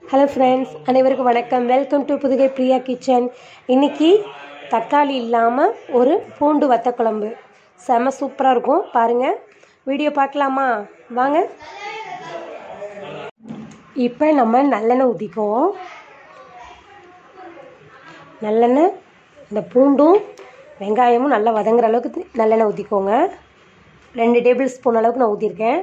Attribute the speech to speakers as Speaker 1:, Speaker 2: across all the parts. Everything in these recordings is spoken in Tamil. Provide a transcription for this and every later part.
Speaker 1: ஹலோ ஃப்ரெண்ட்ஸ் அனைவருக்கும் வணக்கம் welcome to Pudugai Priya kitchen இன்னைக்கு தக்காளி இல்லாமல் ஒரு பூண்டு வத்த குழம்பு செம சூப்பராக இருக்கும் பாருங்கள் வீடியோ பார்க்கலாமா வாங்க இப்போ நம்ம நல்லெண்ணெய் ஊற்றிக்குவோம் நல்லெண்ணெய் இந்த பூண்டும் வெங்காயமும் நல்லா வதங்குற அளவுக்கு நல்லெண்ணெய் ஊற்றிக்கோங்க ரெண்டு டேபிள் ஸ்பூன் அளவுக்கு நான் ஊற்றிருக்கேன்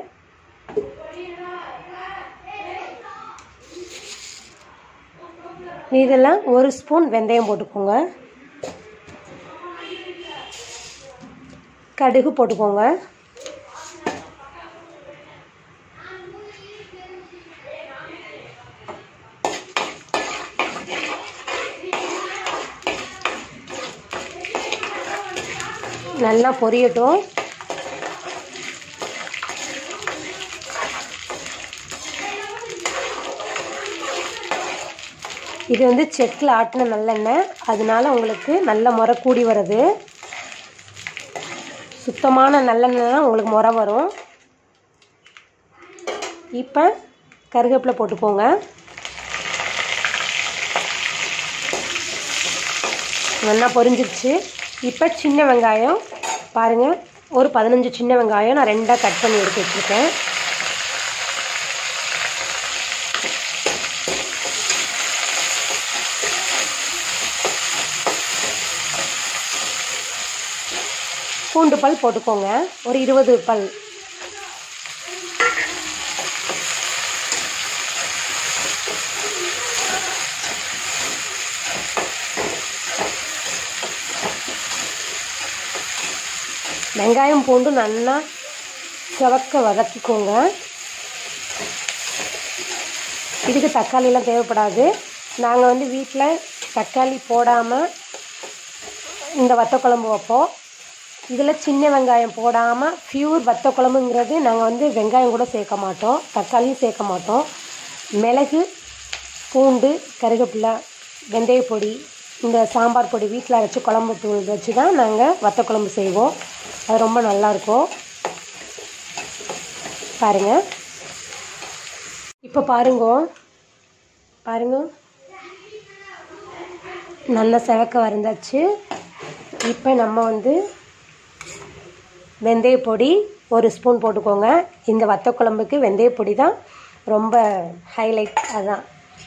Speaker 1: இதெல்லாம் ஒரு ஸ்பூன் வெந்தயம் போட்டுக்கோங்க கடுகு போட்டுக்கோங்க நல்லா பொரியட்டும் இது வந்து செக்கில் ஆட்டின நல்லெண்ணெய் அதனால உங்களுக்கு நல்ல முறை கூடி வருது சுத்தமான நல்லெண்ணெய் தான் உங்களுக்கு முறை வரும் இப்போ கருவேப்பிலை போட்டுக்கோங்க நல்லா பொரிஞ்சிருச்சு இப்போ சின்ன வெங்காயம் பாருங்கள் ஒரு பதினஞ்சு சின்ன வெங்காயம் நான் ரெண்டாக கட் பண்ணி எடுத்து வச்சுருக்கேன் பூண்டு பல் போட்டுக்கோங்க ஒரு இருபது பல் வெங்காயம் பூண்டு நல்லா செவக்க வதக்கிக்கோங்க இதுக்கு தக்காளிலாம் தேவைப்படாது நாங்கள் வந்து வீட்டில் தக்காளி போடாமல் இந்த வத்த குழம்பு வைப்போம் இதில் சின்ன வெங்காயம் போடாமல் பியூர் வத்த குழம்புங்கிறது நாங்கள் வந்து வெங்காயம் கூட சேர்க்க மாட்டோம் தக்காளியும் சேர்க்க மாட்டோம் மிளகு பூண்டு கருவேப்பிலை வெந்தய பொடி இந்த சாம்பார் பொடி வீட்டில் அரைச்சி குழம்பு தூள் வச்சு தான் நாங்கள் வத்த குழம்பு செய்வோம் அது ரொம்ப நல்லாயிருக்கும் பாருங்கள் இப்போ பாருங்க பாருங்க நல்லா செவக்க வறந்தாச்சு இப்போ நம்ம வந்து வெந்தய பொடி ஒரு ஸ்பூன் போட்டுக்கோங்க இந்த வத்த குழம்புக்கு வெந்தய பொடி தான் ரொம்ப ஹைலைட் அதுதான்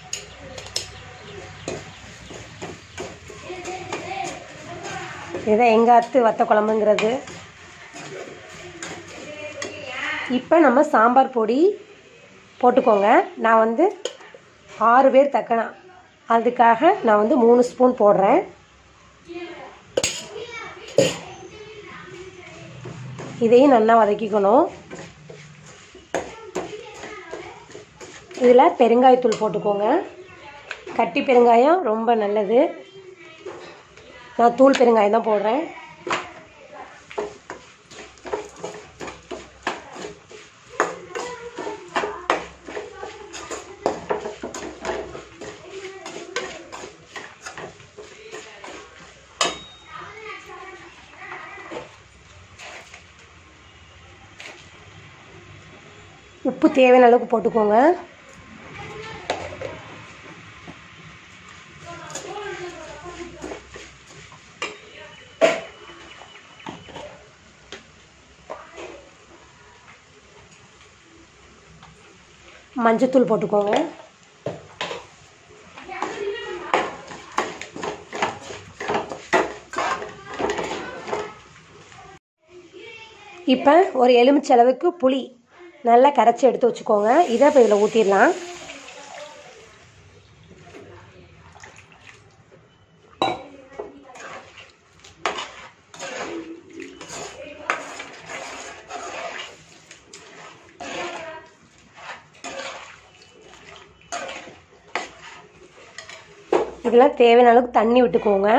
Speaker 1: இதுதான் எங்கள் அத்து வத்த குழம்புங்கிறது இப்போ நம்ம சாம்பார் பொடி போட்டுக்கோங்க நான் வந்து ஆறு பேர் தக்கனா அதுக்காக நான் வந்து மூணு ஸ்பூன் போடுறேன் இதையும் நல்லா வதக்கிக்கணும் இதில் பெருங்காயத்தூள் போட்டுக்கோங்க கட்டி பெருங்காயம் ரொம்ப நல்லது நான் தூள் பெருங்காயம் தான் போடுறேன் உப்பு தேவையான அளவுக்கு போட்டுக்கோங்க மஞ்சத்தூள் போட்டுக்கோங்க இப்போ ஒரு எலுமிச்சை அளவுக்கு புளி நல்லா கரைச்சி எடுத்து வச்சுக்கோங்க இதை இப்போ இதில் ஊற்றிடலாம் இதெல்லாம் தேவையான அளவுக்கு தண்ணி விட்டுக்கோங்க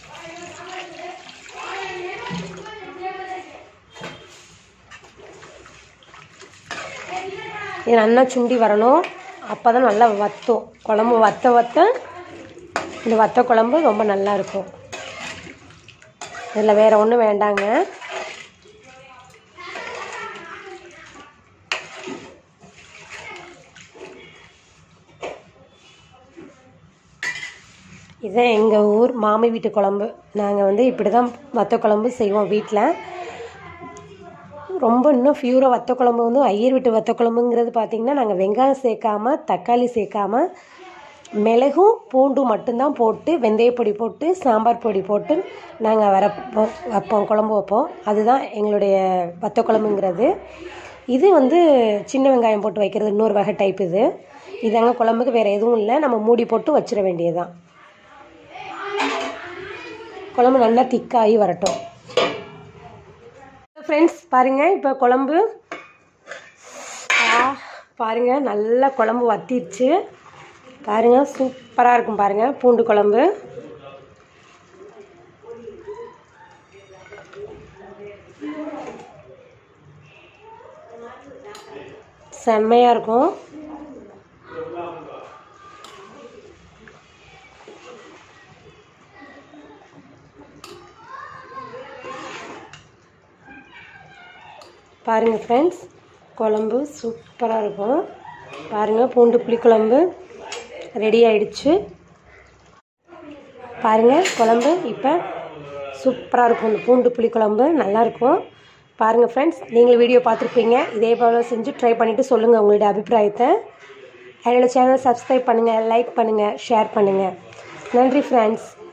Speaker 1: இது நல்லா சுண்டி வரணும் அப்போ தான் நல்லா வத்தும் குழம்பு வத்த வத்த இந்த வத்த குழம்பு ரொம்ப நல்லா இருக்கும் இதில் வேறு ஒன்றும் வேண்டாங்க இதுதான் எங்கள் ஊர் மாமி வீட்டு குழம்பு நாங்கள் வந்து இப்படி தான் வத்த குழம்பு செய்வோம் வீட்டில் ரொம்ப இன்னும் ஃபியூராக வத்த குழம்பு வந்து ஐயர் வீட்டு வத்த குழம்புங்கிறது பார்த்திங்கன்னா நாங்கள் வெங்காயம் சேர்க்காம தக்காளி சேர்க்காம மிளகும் பூண்டும் மட்டும்தான் போட்டு வெந்தயப்பொடி போட்டு சாம்பார் பொடி போட்டு நாங்கள் வர வைப்போம் குழம்பு வைப்போம் அதுதான் எங்களுடைய வத்த குழம்புங்கிறது இது வந்து சின்ன வெங்காயம் போட்டு வைக்கிறது இன்னொரு வகை டைப் இது இதாங்க குழம்புக்கு வேறு எதுவும் இல்லை நம்ம மூடி போட்டு வச்சிட வேண்டியதுதான் குழம்பு நல்லா திக்காகி வரட்டும் ஃப்ரெண்ட்ஸ் பாருங்கள் இப்போ குழம்பு பாருங்கள் நல்லா குழம்பு வத்திடுச்சு பாருங்கள் சூப்பராக இருக்கும் பாருங்கள் பூண்டு குழம்பு செம்மையாக இருக்கும் பாருங்கள் ஃப்ரெண்ட்ஸ் குழம்பு சூப்பராக இருக்கும் பாருங்கள் பூண்டு புளிக்குழம்பு ரெடி ஆயிடுச்சு பாருங்கள் குழம்பு இப்போ சூப்பராக இருக்கும் இந்த பூண்டு புளிக்குழம்பு நல்லாயிருக்கும் பாருங்கள் ஃப்ரெண்ட்ஸ் நீங்கள் வீடியோ பார்த்துருப்பீங்க இதே போல் செஞ்சு ட்ரை பண்ணிவிட்டு சொல்லுங்கள் உங்களுடைய அபிப்பிராயத்தை என்னோடய சேனல் சப்ஸ்கிரைப் பண்ணுங்கள் லைக் பண்ணுங்கள் ஷேர் பண்ணுங்கள் நன்றி ஃப்ரெண்ட்ஸ்